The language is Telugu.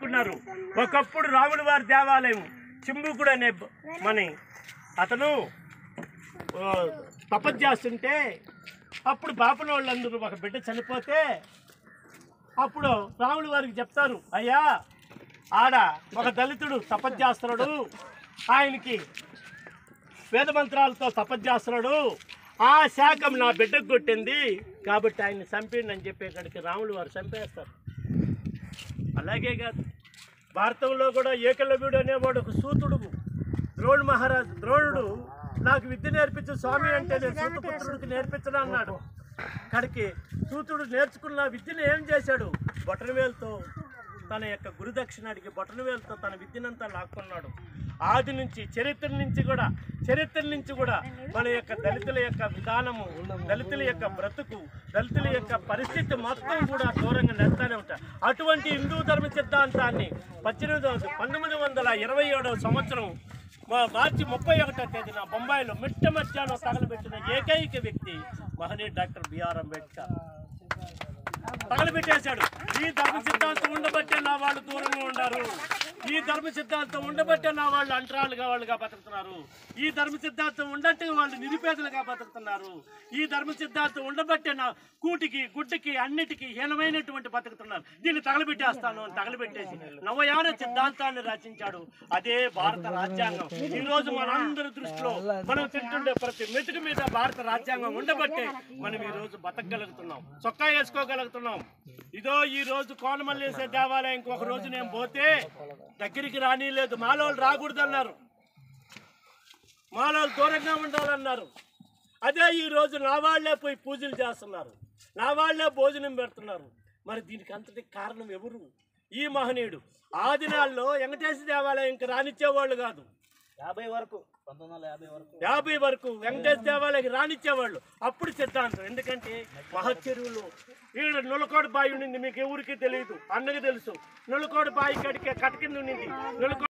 చేసుకున్నారు ఒకప్పుడు రాముడి వారి దేవాలయం చింబుకుడు అనే బ- మన అతను ఆ, తపస్సు చేస్తుంటే అప్పుడు బాపన వాళ్ళందరూ ఒక బిడ్డ చనిపోతే అప్పుడు రాముడి వారికి చెప్తారు అయ్యా ఆడ ఒక దళితుడు తపస్సు చేస్తున్నాడు ఆయనకి వేద మంత్రాలతో తపస్సు చేస్తున్నాడు ఆ శాఖం నా బిడ్డకు కొట్టింది కాబట్టి ఆయన్ని చంపేయండి అని చెప్పేకాడికి రాములు వారు చంపేస్తారు అలాగే కాదు భారతంలో కూడా ఏకలవ్యుడు అనేవాడు ఒక సూతుడు ద్రోణు మహారాజు ద్రోణుడు నాకు విద్య నేర్పించు స్వామి అంటే నేను సూతపుత్రుడికి నేర్పించను అన్నాడు కడికి సూతుడు నేర్చుకున్న విద్యను ఏం చేశాడు బొటనవేలుతో తన యొక్క గురుదక్షిణ అడిగి బొటనవేలుతో తన విద్యనంతా లాక్కున్నాడు ఆది నుంచి చరిత్ర నుంచి కూడా చరిత్ర నుంచి కూడా మన యొక్క దళితుల యొక్క విధానము దళితుల యొక్క బ్రతుకు దళితుల యొక్క పరిస్థితి మొత్తం కూడా దూరంగా నెడతానే ఉంటాయి అటువంటి హిందూ ధర్మ సిద్ధాంతాన్ని పద్దెనిమిది వందల పంతొమ్మిది వందల ఇరవై ఏడవ సంవత్సరం మా- మార్చి ముప్పై ఒకటో తేదీన బొంబాయిలో మిట్ట మధ్యాహ్నం తగలబెట్టిన ఏకైక వ్యక్తి మహనీయ డాక్టర్ బిఆర్ అంబేద్కర్ తగలబెట్టేశాడు ఈ ధర్మ సిద్ధాంతం ఉండబట్టే నా వాళ్ళు దూరంగా ఉన్నారు ఈ ధర్మ సిద్ధాంతం ఉండబట్టే నా వాళ్ళు అంటరాలుగా వాళ్ళుగా బతుకుతున్నారు ఈ ధర్మ సిద్ధాంతం ఉండట్టే వాళ్ళు నిరుపేదలుగా బతుకుతున్నారు ఈ ధర్మ సిద్ధాంతం ఉండబట్టే నా కూటికి గుడ్డకి అన్నిటికీ హీనమైనటువంటి బతుకుతున్నారు దీన్ని తగలబెట్టేస్తాను అని తగలబెట్టేసి నవయాన సిద్ధాంతాన్ని రచించాడు అదే భారత రాజ్యాంగం ఈ రోజు మనందరి దృష్టిలో మనం తింటుండే ప్రతి మెతుకు మీద భారత రాజ్యాంగం ఉండబట్టే మనం ఈ రోజు బతకగలుగుతున్నాం చొక్కా వేసుకోగలుగుతున్నాం ఇదో ఈ రోజు కోనమల్లేసే దేవాలయంకి ఒక రోజు నేను పోతే దగ్గరికి రానిలేదు మాలోళ్ళు రాకూడదు అన్నారు మాలోళ్ళు దూరంగా ఉండాలన్నారు అదే ఈ రోజు నా వాళ్ళే పోయి పూజలు చేస్తున్నారు నా వాళ్ళే భోజనం పెడుతున్నారు మరి దీనికి అంతటి కారణం ఎవరు ఈ మహనీయుడు ఆ దినాల్లో వెంకటేశ్వర దేవాలయంకి రానిచ్చేవాళ్ళు కాదు యాభై వరకు పంతొమ్మిది వందల యాభై వరకు యాభై వరకు వెంకటేశ్వర దేవాలయకి రానిచ్చేవాళ్ళు అప్పుడు సిద్ధాంతం ఎందుకంటే మహచెరువులు ఈడ నులకోట బావి ఉండింది మీకు ఎవరికి తెలియదు అన్నకి తెలుసు నులకోట బావి కడికే కట్ట కింద ఉండింది నులకోట